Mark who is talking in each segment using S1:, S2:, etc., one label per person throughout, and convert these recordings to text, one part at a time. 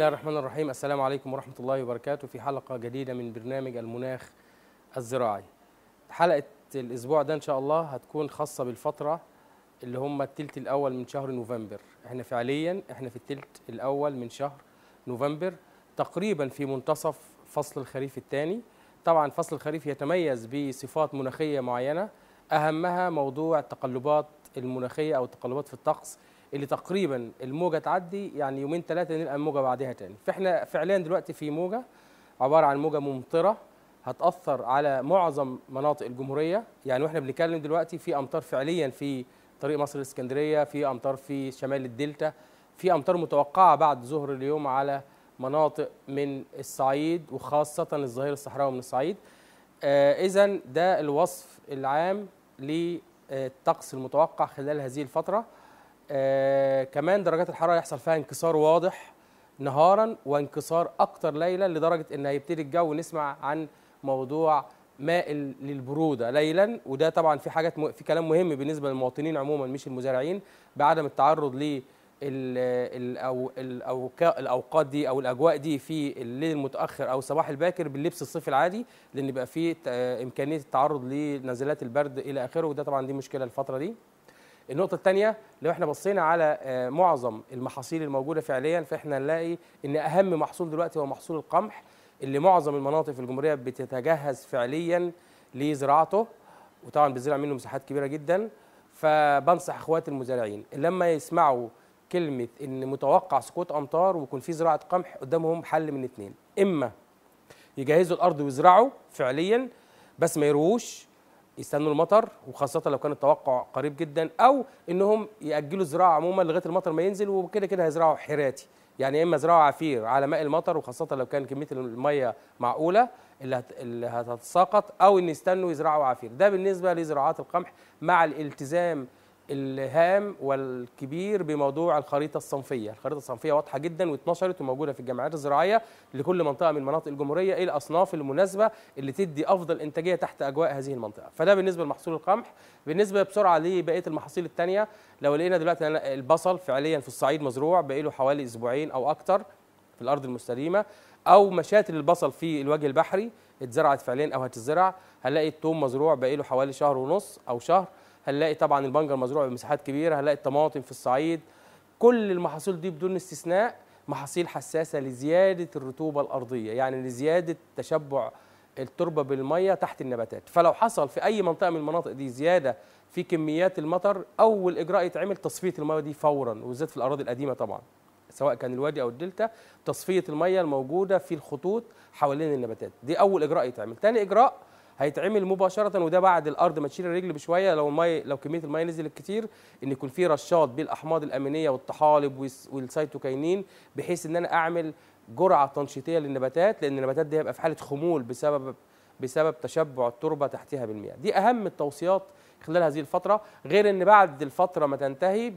S1: الله الرحمن الرحيم السلام عليكم ورحمة الله وبركاته في حلقة جديدة من برنامج المناخ الزراعي حلقة الأسبوع ده إن شاء الله هتكون خاصة بالفترة اللي هم التلت الأول من شهر نوفمبر احنا فعليا احنا في التلت الأول من شهر نوفمبر تقريبا في منتصف فصل الخريف الثاني طبعا فصل الخريف يتميز بصفات مناخية معينة أهمها موضوع التقلبات المناخية أو التقلبات في الطقس اللي تقريبا الموجه تعدي يعني يومين ثلاثه نلقى الموجه بعدها تاني فاحنا فعليا دلوقتي في موجه عباره عن موجه ممطره هتاثر على معظم مناطق الجمهوريه يعني واحنا بنتكلم دلوقتي في امطار فعليا في طريق مصر الاسكندريه في امطار في شمال الدلتا في امطار متوقعه بعد ظهر اليوم على مناطق من الصعيد وخاصه الظهير الصحراوي من الصعيد آه اذا ده الوصف العام للطقس المتوقع خلال هذه الفتره آه كمان درجات الحراره يحصل فيها انكسار واضح نهارا وانكسار اكتر ليلا لدرجه ان هيبتدي الجو نسمع عن موضوع مائل للبروده ليلا وده طبعا في حاجات م... في كلام مهم بالنسبه للمواطنين عموما مش المزارعين بعدم التعرض ل الأو... الأوكا... الاوقات دي او الاجواء دي في الليل المتاخر او الصباح الباكر باللبس الصيفي العادي لان بيبقى فيه امكانيه التعرض لنزلات البرد الى اخره وده طبعا دي مشكله الفتره دي النقطة الثانية لو احنا بصينا على معظم المحاصيل الموجودة فعليا فاحنا نلاقي ان اهم محصول دلوقتي هو محصول القمح اللي معظم المناطق في الجمهورية بتتجهز فعليا لزراعته وطبعا بيزرع منه مساحات كبيرة جدا فبنصح اخواتي المزارعين لما يسمعوا كلمة ان متوقع سقوط امطار ويكون في زراعة قمح قدامهم حل من اثنين اما يجهزوا الارض ويزرعوا فعليا بس ما يرووش يستنوا المطر وخاصة لو كان التوقع قريب جدا أو إنهم يأجلوا الزراعة عموما لغاية المطر ما ينزل وكده كده هيزرعوا حراتي يعني إما زراعة عفير على ماء المطر وخاصة لو كان كمية المية معقولة اللي, هت... اللي هتتساقط أو إن يستنوا يزرعوا عفير ده بالنسبة لزراعات القمح مع الالتزام الهام والكبير بموضوع الخريطه الصنفيه، الخريطه الصنفيه واضحه جدا واتنشرت وموجوده في الجامعات الزراعيه لكل منطقه من مناطق الجمهوريه ايه الاصناف المناسبه اللي تدي افضل انتاجيه تحت اجواء هذه المنطقه، فده بالنسبه لمحصول القمح، بالنسبه بسرعه لبقيه المحاصيل الثانيه لو لقينا دلوقتي البصل فعليا في الصعيد مزروع بقي له حوالي اسبوعين او اكثر في الارض المستديمه او مشاتل البصل في الوجه البحري اتزرعت فعليا او هتزرع، هنلاقي الثوم مزروع بقي له حوالي شهر ونص او شهر هنلاقي طبعا البنجر مزروع بمساحات كبيره هنلاقي الطماطم في الصعيد كل المحاصيل دي بدون استثناء محاصيل حساسه لزياده الرطوبه الارضيه يعني لزياده تشبع التربه بالميه تحت النباتات فلو حصل في اي منطقه من المناطق دي زياده في كميات المطر اول اجراء يتعمل تصفيه الميه دي فورا وبالذات في الاراضي القديمه طبعا سواء كان الوادي او الدلتا تصفيه الميه الموجوده في الخطوط حوالين النباتات دي اول اجراء يتعمل ثاني اجراء هيتعمل مباشره وده بعد الارض ما تشيل الرجل بشويه لو الميه لو كميه الميه نزلت كتير ان يكون في رشاد بالاحماض الامينيه والطحالب والسيتوكاينين بحيث ان انا اعمل جرعه تنشيطيه للنباتات لان النباتات دي هيبقى في حاله خمول بسبب بسبب تشبع التربه تحتها بالمياه دي اهم التوصيات خلال هذه الفتره غير ان بعد الفتره ما تنتهي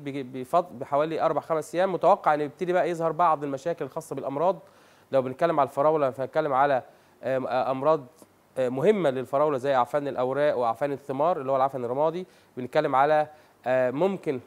S1: بحوالي اربع خمس ايام متوقع ان يبتدي بقى يظهر بعض المشاكل الخاصه بالامراض لو بنتكلم على الفراوله فنتكلم على امراض مهمه للفراوله زي اعفان الاوراق واعفان الثمار اللي هو العفن الرمادي بنتكلم على ممكن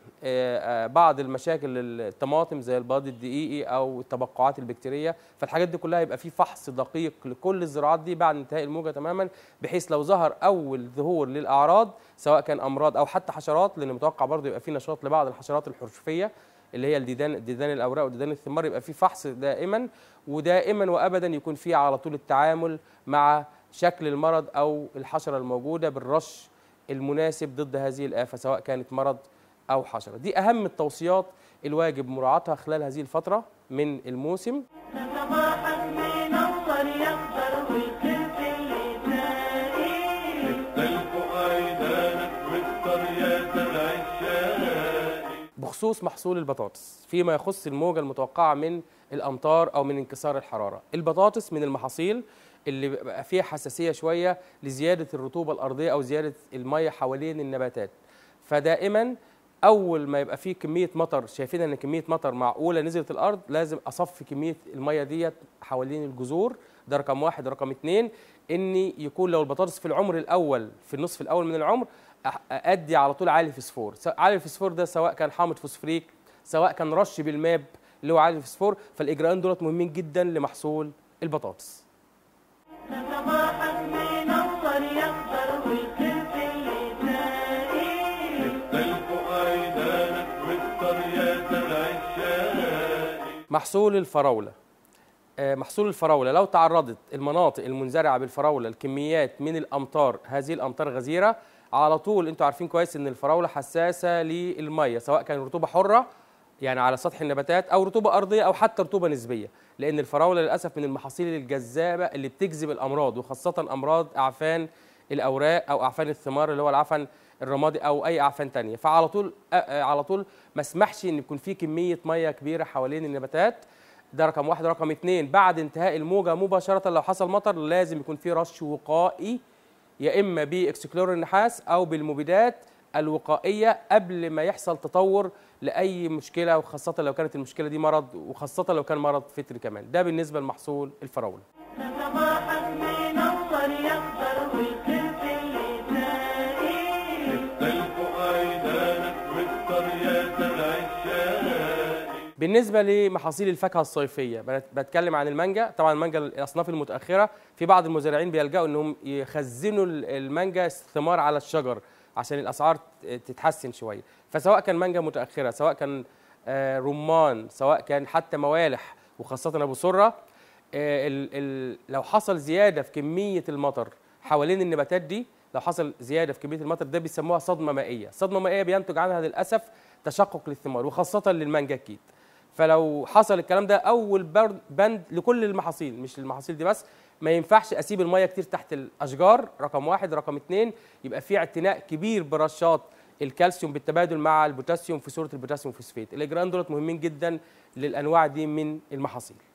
S1: بعض المشاكل الطماطم زي البياض الدقيقي او التبقعات البكتيريه فالحاجات دي كلها يبقى في فحص دقيق لكل الزراعات دي بعد انتهاء الموجه تماما بحيث لو ظهر اول ظهور للاعراض سواء كان امراض او حتى حشرات لان متوقع برضه يبقى في نشاط لبعض الحشرات الحرشفيه اللي هي الديدان ديدان الاوراق وديدان الثمار يبقى في فحص دائما ودائما وابدا يكون في على طول التعامل مع شكل المرض او الحشره الموجوده بالرش المناسب ضد هذه الافه سواء كانت مرض او حشره دي اهم التوصيات الواجب مراعاتها خلال هذه الفتره من الموسم بخصوص محصول البطاطس فيما يخص الموجه المتوقعه من الامطار او من انكسار الحراره البطاطس من المحاصيل اللي بقى فيها حساسيه شويه لزياده الرطوبه الارضيه او زياده الميه حوالين النباتات فدائما اول ما يبقى فيه كميه مطر شايفين ان كميه مطر معقوله نزلت الارض لازم اصفي كميه الميه ديت حوالين الجذور ده رقم واحد رقم اتنين ان يكون لو البطاطس في العمر الاول في النصف الاول من العمر ادي على طول عالي فسفور عالي الفسفور ده سواء كان حامض فوسفوريك سواء كان رش بالماب اللي هو عالي الفسفور فالاجراءين دولت مهمين جدا لمحصول البطاطس
S2: نتضاحك بينور يخضر والكل اللي تلاقيه
S3: تلفق عيدانك واكتر يا زرع الشاي
S1: محصول الفراولة آه، محصول الفراولة لو تعرضت المناطق المنزرعة بالفراولة الكميات من الأمطار هذه الأمطار غزيرة على طول انتوا عارفين كويس ان الفراولة حساسة للمية سواء كان رطوبة حرة يعني على سطح النباتات او رطوبة أرضية او حتى رطوبة نسبية لأن الفراولة للأسف من المحاصيل الجذابة اللي بتجذب الأمراض وخاصة أمراض أعفان الأوراق أو أعفان الثمار اللي هو العفن الرمادي أو أي أعفان تانية فعلى طول آه، آه، على طول ما اسمحش ان يكون في كمية مية كبيرة حوالين النباتات ده رقم واحد رقم اتنين بعد انتهاء الموجة مباشرة لو حصل مطر لازم يكون في رش وقائي يا إما بإكسكلور النحاس أو بالمبيدات الوقائية قبل ما يحصل تطور لأي مشكلة وخاصة لو كانت المشكلة دي مرض وخاصة لو كان مرض فطري كمان ده بالنسبة لمحصول الفراولة
S2: نتضاحك بينور يخضر والكل اللي تلاقيه
S3: تلفق عيدانك واكتر يا زرع الشاي
S1: بالنسبة لمحاصيل الفاكهة الصيفية بت- بتكلم عن المانجا طبعا المانجا الأصناف المتأخرة في بعض المزارعين بيلجأوا إنهم يخزنوا ال- المانجا ثمار على الشجر عشان الأسعار ت- تتحسن شوية فسواء كان مانجا متأخرة سواء كان آه، رمان سواء كان حتى موالح وخاصة أبو سرة آه، ال- ال- لو حصل زيادة في كمية المطر حوالين النباتات دي لو حصل زيادة في كمية المطر ده بيسموها صدمة مائية صدمة مائية بينتج عنها للأسف تشقق للثمار وخاصة للمانجا أكيد فلو حصل الكلام ده اول بر- بند لكل المحاصيل مش المحاصيل دي بس ما ينفعش اسيب الميه كتير تحت الاشجار رقم واحد رقم اتنين يبقى في اعتناء كبير برشات الكالسيوم بالتبادل مع البوتاسيوم في صوره البوتاسيوم فوسفات الاجراءين دولت مهمين جدا للانواع دي من المحاصيل